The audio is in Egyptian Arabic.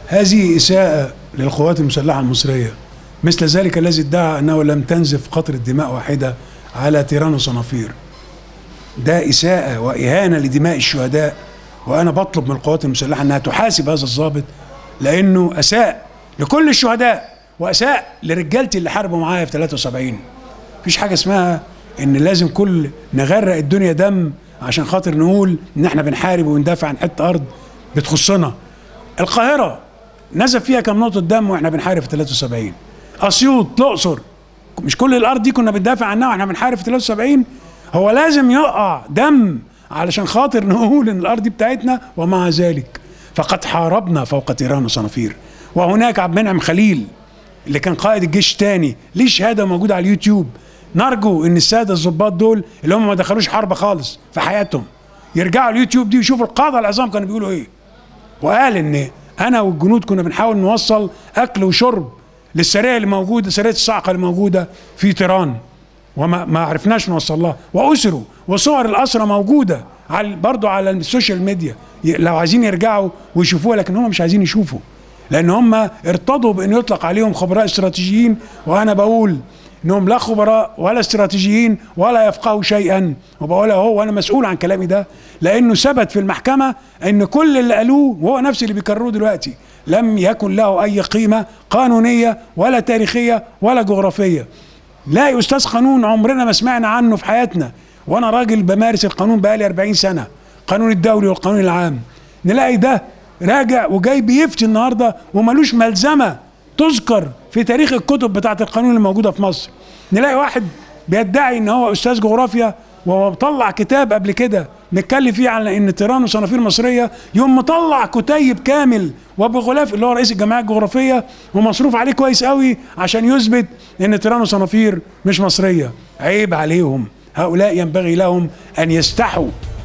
هذه إساءة للقوات المسلحة المصرية مثل ذلك الذي ادعى أنه لم تنزف قطرة دماء واحدة على تيران وصنافير ده إساءة وإهانة لدماء الشهداء وأنا بطلب من القوات المسلحة أنها تحاسب هذا الضابط لأنه أساء لكل الشهداء وأساء لرجالتي اللي حاربوا معايا في 73 مفيش حاجة اسمها إن لازم كل نغرق الدنيا دم عشان خاطر نقول إن إحنا بنحارب وبندافع عن حتة أرض بتخصنا القاهرة نزف فيها كم نقطة دم وإحنا بنحارب في 73 أسيوط الأقصر مش كل الأرض دي كنا بندافع عنها وإحنا بنحارب في 73 هو لازم يقع دم علشان خاطر نقول ان الارض دي بتاعتنا ومع ذلك فقد حاربنا فوق تيران وصنافير وهناك عبد المنعم خليل اللي كان قائد الجيش الثاني ليه شهاده موجوده على اليوتيوب نرجو ان الساده الضباط دول اللي هم ما دخلوش حرب خالص في حياتهم يرجعوا اليوتيوب دي ويشوفوا القاده العظام كانوا بيقولوا ايه وقال ان انا والجنود كنا بنحاول نوصل اكل وشرب للسريه اللي موجوده سريه الصاعقه اللي موجوده في تيران وما ما عرفناش نوصل لها واسروا وصور الاسرى موجوده على برضه على السوشيال ميديا ي- لو عايزين يرجعوا ويشوفوها لكن هم مش عايزين يشوفوا لان هم ارتضوا بان يطلق عليهم خبراء استراتيجيين وانا بقول انهم لا خبراء ولا استراتيجيين ولا يفقهوا شيئا وبقولها هو وانا مسؤول عن كلامي ده لانه ثبت في المحكمه ان كل اللي قالوه وهو نفس اللي بيكرروه دلوقتي لم يكن له اي قيمه قانونيه ولا تاريخيه ولا جغرافيه لا استاذ قانون عمرنا ما سمعنا عنه في حياتنا وانا راجل بمارس القانون بقالي 40 سنه القانون الدولي والقانون العام نلاقي ده راجع وجاي بيفتي النهارده وملوش ملزمه تذكر في تاريخ الكتب بتاعه القانون اللي موجوده في مصر نلاقي واحد بيدعي ان هو استاذ جغرافيا وهو مطلع كتاب قبل كده نتكلم فيه على ان تيران وصنافير مصريه يوم مطلع كتيب كامل وبغلاف اللي هو رئيس الجمعيه الجغرافيه ومصروف عليه كويس قوي عشان يثبت ان تيران وصنافير مش مصريه عيب عليهم هؤلاء ينبغي لهم ان يستحوا